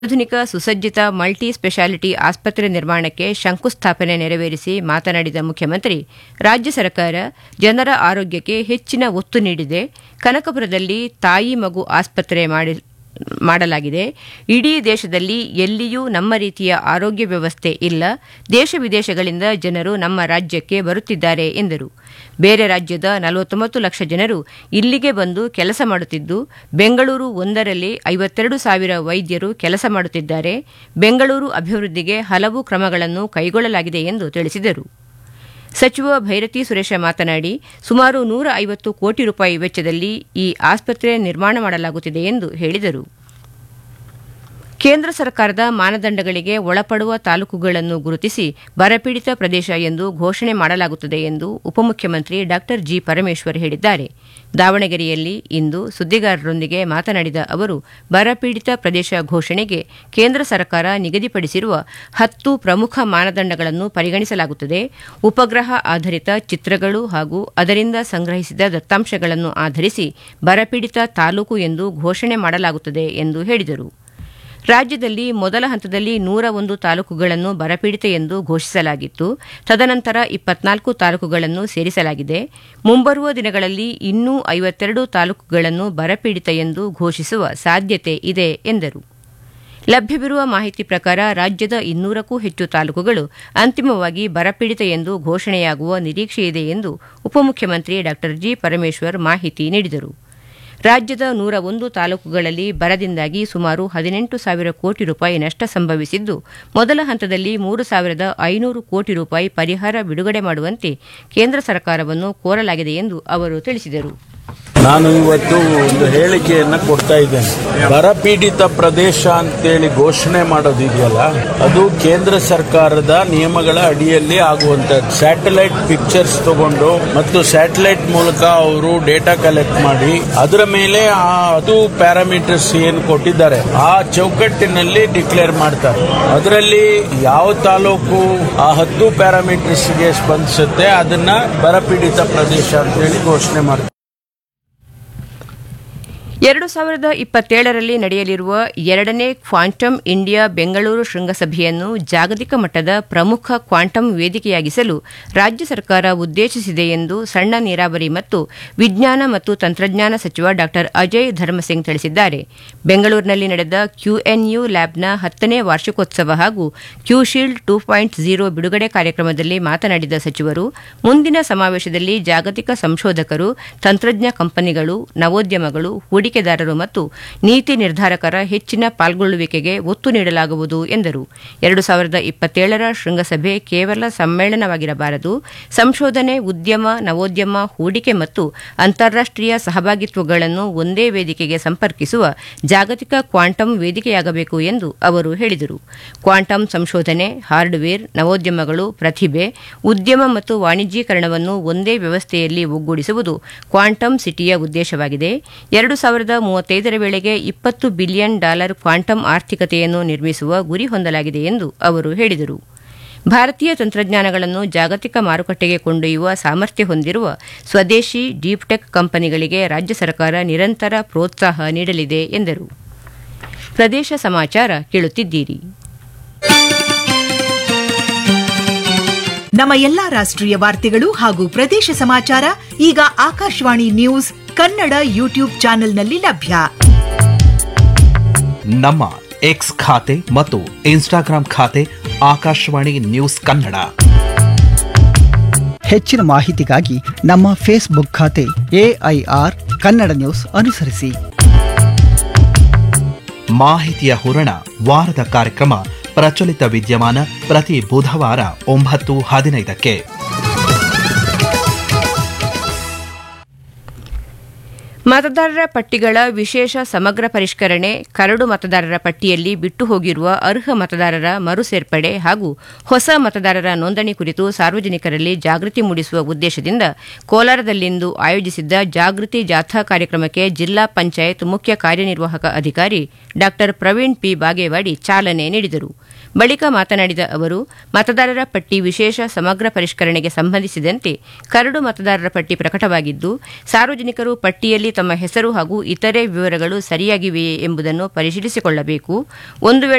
ಆಧುನಿಕ ಸುಸಜ್ಜಿತ multi speciality ಆಸ್ಪತ್ರೆ ನಿರ್ಮಾಣಕ್ಕೆ ಶಂಕುಸ್ಥಾಪನೆ ನೆರವೇರಿಸಿ ಮಾತನಾಡಿದ ಮುಖ್ಯಮಂತ್ರಿ ರಾಜ್ಯ ಸರ್ಕಾರ ಜನರ ಆರೋಗ್ಯಕ್ಕೆ ಹೆಚ್ಚಿನ ಒತ್ತು ನೀಡಿದೆ ಕನಕಪುರದಲ್ಲಿ ತಾಯಿ ಮಗು ಆಸ್ಪತ್ರೆ ಮಾಡಿ ಮಾಡಲಾಗಿದೆ ಇಡೀ ದೇಶದಲ್ಲಿ ಎಲ್ಲಿಯೂ ನಮ್ಮ ರೀತಿಯ ಆರೋಗ್ಯ ವ್ಯವಸ್ಥೆ ಇಲ್ಲ ದೇಶ ವಿದೇಶಗಳಿಂದ ಜನರು ನಮ್ಮ ರಾಜ್ಯಕ್ಕೆ ಬರುತ್ತಿದ್ದಾರೆ ಎಂದರು ಬೇರೆ ರಾಜ್ಯದ ನಲವತ್ತೊಂಬತ್ತು ಲಕ್ಷ ಜನರು ಇಲ್ಲಿಗೆ ಬಂದು ಕೆಲಸ ಮಾಡುತ್ತಿದ್ದು ಬೆಂಗಳೂರು ಒಂದರಲ್ಲಿ ಐವತ್ತೆರಡು ಸಾವಿರ ವೈದ್ಯರು ಕೆಲಸ ಮಾಡುತ್ತಿದ್ದಾರೆ ಬೆಂಗಳೂರು ಅಭಿವೃದ್ಧಿಗೆ ಹಲವು ಕ್ರಮಗಳನ್ನು ಕೈಗೊಳ್ಳಲಾಗಿದೆ ಎಂದು ತಿಳಿಸಿದರು ಸಚಿವ ಭೈರತಿ ಸುರೇಶ ಮಾತನಾಡಿ ಸುಮಾರು ನೂರ ಐವತ್ತು ಕೋಟಿ ರೂಪಾಯಿ ವೆಚ್ಚದಲ್ಲಿ ಈ ಆಸ್ಪತ್ರೆ ನಿರ್ಮಾಣ ಮಾಡಲಾಗುತ್ತಿದೆ ಎಂದು ಹೇಳಿದರು ಕೇಂದ್ರ ಸರ್ಕಾರದ ಮಾನದಂಡಗಳಿಗೆ ಒಳಪಡುವ ತಾಲೂಕುಗಳನ್ನು ಗುರುತಿಸಿ ಬರಪೀಡಿತ ಪ್ರದೇಶ ಎಂದು ಘೋಷಣೆ ಮಾಡಲಾಗುತ್ತದೆ ಎಂದು ಉಪಮುಖ್ಯಮಂತ್ರಿ ಡಾ ಜಿ ಪರಮೇಶ್ವರ್ ಹೇಳಿದ್ದಾರೆ ದಾವಣಗೆರೆಯಲ್ಲಿ ಇಂದು ಸುದ್ದಿಗಾರರೊಂದಿಗೆ ಮಾತನಾಡಿದ ಅವರು ಬರಪೀಡಿತ ಪ್ರದೇಶ ಘೋಷಣೆಗೆ ಕೇಂದ್ರ ಸರ್ಕಾರ ನಿಗದಿಪಡಿಸಿರುವ ಹತ್ತು ಪ್ರಮುಖ ಮಾನದಂಡಗಳನ್ನು ಪರಿಗಣಿಸಲಾಗುತ್ತದೆ ಉಪಗ್ರಹ ಆಧಾರಿತ ಚಿತ್ರಗಳು ಹಾಗೂ ಅದರಿಂದ ಸಂಗ್ರಹಿಸಿದ ದತ್ತಾಂಶಗಳನ್ನು ಆಧರಿಸಿ ಬರಪೀಡಿತ ತಾಲೂಕು ಎಂದು ಘೋಷಣೆ ಮಾಡಲಾಗುತ್ತದೆ ಎಂದು ಹೇಳಿದರು ರಾಜ್ಯದಲ್ಲಿ ಮೊದಲ ಹಂತದಲ್ಲಿ ನೂರ ಒಂದು ತಾಲೂಕುಗಳನ್ನು ಬರಪೀಡಿತ ಎಂದು ಘೋಷಿಸಲಾಗಿತ್ತು ತದನಂತರ ಇಪ್ಪತ್ನಾಲ್ಕು ತಾಲೂಕುಗಳನ್ನು ಸೇರಿಸಲಾಗಿದೆ ಮುಂಬರುವ ದಿನಗಳಲ್ಲಿ ಇನ್ನೂ ಐವತ್ತೆರಡು ತಾಲೂಕುಗಳನ್ನು ಬರಪೀಡಿತ ಎಂದು ಘೋಷಿಸುವ ಸಾಧ್ಯತೆ ಇದೆ ಎಂದರು ಲಭ್ಯವಿರುವ ಮಾಹಿತಿ ಪ್ರಕಾರ ರಾಜ್ಯದ ಇನ್ನೂರಕ್ಕೂ ಹೆಚ್ಚು ತಾಲೂಕುಗಳು ಅಂತಿಮವಾಗಿ ಬರಪೀಡಿತ ಎಂದು ಘೋಷಣೆಯಾಗುವ ನಿರೀಕ್ಷೆಯಿದೆ ಎಂದು ಉಪಮುಖ್ಯಮಂತ್ರಿ ಡಾ ಜಿ ಪರಮೇಶ್ವರ್ ಮಾಹಿತಿ ನೀಡಿದರು ರಾಜ್ಯದ ನೂರ ಒಂದು ತಾಲೂಕುಗಳಲ್ಲಿ ಬರದಿಂದಾಗಿ ಸುಮಾರು ಹದಿನೆಂಟು ಸಾವಿರ ಕೋಟಿ ರೂಪಾಯಿ ನಷ್ಟ ಸಂಭವಿಸಿದ್ದು ಮೊದಲ ಹಂತದಲ್ಲಿ ಮೂರು ಸಾವಿರದ ಐನೂರು ಕೋಟಿ ರೂಪಾಯಿ ಪರಿಹಾರ ಬಿಡುಗಡೆ ಮಾಡುವಂತೆ ಕೇಂದ್ರ ಸರ್ಕಾರವನ್ನು ಕೋರಲಾಗಿದೆ ಎಂದು ಅವರು ತಿಳಿಸಿದರು ನಾನು ಇವತ್ತು ಒಂದು ಹೇಳಿಕೆಯನ್ನ ಕೊಡ್ತಾ ಇದ್ದೇನೆ ಬರಪೀಡಿತ ಪ್ರದೇಶ ಅಂತೇಳಿ ಘೋಷಣೆ ಮಾಡೋದಿದೆಯಲ್ಲ ಅದು ಕೇಂದ್ರ ಸರ್ಕಾರದ ನಿಯಮಗಳ ಅಡಿಯಲ್ಲಿ ಆಗುವಂತದ್ದು ಸ್ಯಾಟಲೈಟ್ ಪಿಕ್ಚರ್ಸ್ ತಗೊಂಡು ಮತ್ತು ಸ್ಯಾಟಲೈಟ್ ಮೂಲಕ ಅವರು ಡೇಟಾ ಕಲೆಕ್ಟ್ ಮಾಡಿ ಅದರ ಮೇಲೆ ಆ ಅದು ಪ್ಯಾರಾಮೀಟರ್ಸ್ ಏನು ಕೊಟ್ಟಿದ್ದಾರೆ ಆ ಚೌಕಟ್ಟಿನಲ್ಲಿ ಡಿಕ್ಲೇರ್ ಮಾಡ್ತಾರೆ ಅದರಲ್ಲಿ ಯಾವ ತಾಲೂಕು ಆ ಹತ್ತು ಪ್ಯಾರಾಮೀಟರ್ಸ್ಗೆ ಸ್ಪಂದಿಸುತ್ತೆ ಅದನ್ನ ಬರಪೀಡಿತ ಪ್ರದೇಶ ಅಂತೇಳಿ ಘೋಷಣೆ ಮಾಡ್ತಾರೆ ಎರಡು ಸಾವಿರದ ಇಪ್ಪತ್ತೇಳರಲ್ಲಿ ನಡೆಯಲಿರುವ ಎರಡನೇ ಕ್ವಾಂಟಮ್ ಇಂಡಿಯಾ ಬೆಂಗಳೂರು ಶೃಂಗಸಭೆಯನ್ನು ಜಾಗತಿಕ ಮಟ್ಟದ ಪ್ರಮುಖ ಕ್ವಾಂಟಮ್ ವೇದಿಕೆಯಾಗಿಸಲು ರಾಜ್ಯ ಸರ್ಕಾರ ಉದ್ದೇಶಿಸಿದೆ ಎಂದು ಸಣ್ಣ ನೀರಾವರಿ ಮತ್ತು ವಿಜ್ಞಾನ ಮತ್ತು ತಂತ್ರಜ್ಞಾನ ಸಚಿವ ಡಾ ಅಜಯ್ ಧರ್ಮಸಿಂಗ್ ತಿಳಿಸಿದ್ದಾರೆ ಬೆಂಗಳೂರಿನಲ್ಲಿ ನಡೆದ ಕ್ಯೂಎನ್ಯು ಲ್ಯಾಬ್ನ ಹತ್ತನೇ ವಾರ್ಷಿಕೋತ್ಸವ ಹಾಗೂ ಕ್ಯೂಶೀಲ್ಡ್ ಟೂ ಪಾಯಿಂಟ್ ಝೀರೋ ಬಿಡುಗಡೆ ಕಾರ್ಯಕ್ರಮದಲ್ಲಿ ಮಾತನಾಡಿದ ಸಚಿವರು ಮುಂದಿನ ಸಮಾವೇಶದಲ್ಲಿ ಜಾಗತಿಕ ಸಂಶೋಧಕರು ತಂತ್ರಜ್ಞ ಕಂಪನಿಗಳು ನವೋದ್ಯಮಗಳು ಹೂಡಿಕೆದಾರರು ಮತ್ತು ನೀತಿ ನಿರ್ಧಾರಕರ ಹೆಚ್ಚಿನ ಪಾಲ್ಗೊಳ್ಳುವಿಕೆಗೆ ಒತ್ತು ನೀಡಲಾಗುವುದು ಎಂದರು ಎರಡು ಸಾವಿರದ ಇಪ್ಪತ್ತೇಳರ ಶೃಂಗಸಭೆ ಕೇವಲ ಸಮ್ಮೇಳನವಾಗಿರಬಾರದು ಸಂಶೋಧನೆ ಉದ್ಯಮ ನವೋದ್ಯಮ ಹೂಡಿಕೆ ಮತ್ತು ಅಂತಾರಾಷ್ಟೀಯ ಸಹಭಾಗಿತ್ವಗಳನ್ನು ಒಂದೇ ವೇದಿಕೆಗೆ ಸಂಪರ್ಕಿಸುವ ಜಾಗತಿಕ ಕ್ವಾಂಟಮ್ ವೇದಿಕೆಯಾಗಬೇಕು ಎಂದು ಅವರು ಹೇಳಿದರು ಕ್ವಾಂಟಮ್ ಸಂಶೋಧನೆ ಹಾರ್ಡ್ವೇರ್ ನವೋದ್ಯಮಗಳು ಪ್ರತಿಭೆ ಉದ್ಯಮ ಮತ್ತು ವಾಣಿಜ್ಯೀಕರಣವನ್ನು ಒಂದೇ ವ್ಯವಸ್ಥೆಯಲ್ಲಿ ಒಗ್ಗೂಡಿಸುವುದು ಕ್ವಾಂಟಮ್ ಸಿಟಿಯ ಉದ್ದೇಶವಾಗಿದೆ ಎರಡು ಸಾವಿರದ ಮೂವತ್ತೈದರ ವೇಳೆಗೆ ಇಪ್ಪತ್ತು ಬಿಲಿಯನ್ ಡಾಲರ್ ಕ್ವಾಂಟಮ್ ಆರ್ಥಿಕತೆಯನ್ನು ನಿರ್ಮಿಸುವ ಗುರಿ ಹೊಂದಲಾಗಿದೆ ಎಂದು ಅವರು ಹೇಳಿದರು ಭಾರತೀಯ ತಂತ್ರಜ್ಞಾನಗಳನ್ನು ಜಾಗತಿಕ ಮಾರುಕಟ್ಟೆಗೆ ಕೊಂಡೊಯ್ಯುವ ಸಾಮರ್ಥ್ಯ ಹೊಂದಿರುವ ಸ್ವದೇಶಿ ಡೀಪ್ ಟೆಕ್ ಕಂಪನಿಗಳಿಗೆ ರಾಜ್ಯ ಸರ್ಕಾರ ನಿರಂತರ ಪ್ರೋತ್ಸಾಹ ನೀಡಲಿದೆ ಎಂದರು ಪ್ರದೇಶ ಸಮಾಚಾರ ಕೇಳುತ್ತಿದ್ದೀರಿ ನಮ್ಮ ಎಲ್ಲಾ ರಾಷ್ಟ್ರೀಯ ವಾರ್ತೆಗಳು ಹಾಗೂ ಪ್ರದೇಶ ಸಮಾಚಾರ ಈಗ ಆಕಾಶವಾಣಿ ನ್ಯೂಸ್ ಕನ್ನಡ ಯೂಟ್ಯೂಬ್ ಚಾನೆಲ್ನಲ್ಲಿ ಲಭ್ಯ ನಮ್ಮ ಎಕ್ಸ್ ಖಾತೆ ಮತ್ತು ಇನ್ಸ್ಟಾಗ್ರಾಂ ಖಾತೆ ಆಕಾಶವಾಣಿ ನ್ಯೂಸ್ ಕನ್ನಡ ಹೆಚ್ಚಿನ ಮಾಹಿತಿಗಾಗಿ ನಮ್ಮ ಫೇಸ್ಬುಕ್ ಖಾತೆ ಎಐಆರ್ ಕನ್ನಡ ನ್ಯೂಸ್ ಅನುಸರಿಸಿ ಮಾಹಿತಿಯ ಹೂರಣ ವಾರದ ಕಾರ್ಯಕ್ರಮ ಪ್ರಚಲಿತ ವಿದ್ಯಮಾನ ಪ್ರತಿ ಬುಧವಾರ ಒಂಬತ್ತು ಹದಿನೈದಕ್ಕೆ ಮತದಾರರ ಪಟ್ಟಿಗಳ ವಿಶೇಷ ಸಮಗ್ರ ಪರಿಷ್ಕರಣೆ ಕರಡು ಮತದಾರರ ಪಟ್ಟಿಯಲ್ಲಿ ಬಿಟ್ಟು ಹೋಗಿರುವ ಅರ್ಹ ಮತದಾರರ ಮರು ಸೇರ್ಪಡೆ ಹಾಗೂ ಹೊಸ ಮತದಾರರ ನೋಂದಣಿ ಕುರಿತು ಸಾರ್ವಜನಿಕರಲ್ಲಿ ಜಾಗೃತಿ ಮೂಡಿಸುವ ಉದ್ದೇಶದಿಂದ ಕೋಲಾರದಲ್ಲಿಂದು ಆಯೋಜಿಸಿದ್ದ ಜಾಗೃತಿ ಜಾಥಾ ಕಾರ್ಯಕ್ರಮಕ್ಕೆ ಜಿಲ್ಲಾ ಪಂಚಾಯತ್ ಮುಖ್ಯ ಕಾರ್ಯನಿರ್ವಾಹಕ ಅಧಿಕಾರಿ ಡಾ ಪ್ರವೀಣ್ ಪಿ ಬಾಗೇವಾಡಿ ಚಾಲನೆ ನೀಡಿದರು ಬಳಿಕ ಮಾತನಾಡಿದ ಅವರು ಮತದಾರರ ಪಟ್ಟಿ ವಿಶೇಷ ಸಮಗ್ರ ಪರಿಷ್ಕರಣೆಗೆ ಸಂಬಂಧಿಸಿದಂತೆ ಕರಡು ಮತದಾರರ ಪಟ್ಟಿ ಪ್ರಕಟವಾಗಿದ್ದು ಸಾರ್ವಜನಿಕರು ಪಟ್ಟಿಯಲ್ಲಿ ತಮ್ಮ ಹೆಸರು ಹಾಗೂ ಇತರೆ ವಿವರಗಳು ಸರಿಯಾಗಿವೆಯೇ ಎಂಬುದನ್ನು ಪರಿಶೀಲಿಸಿಕೊಳ್ಳಬೇಕು ಒಂದು ವೇಳೆ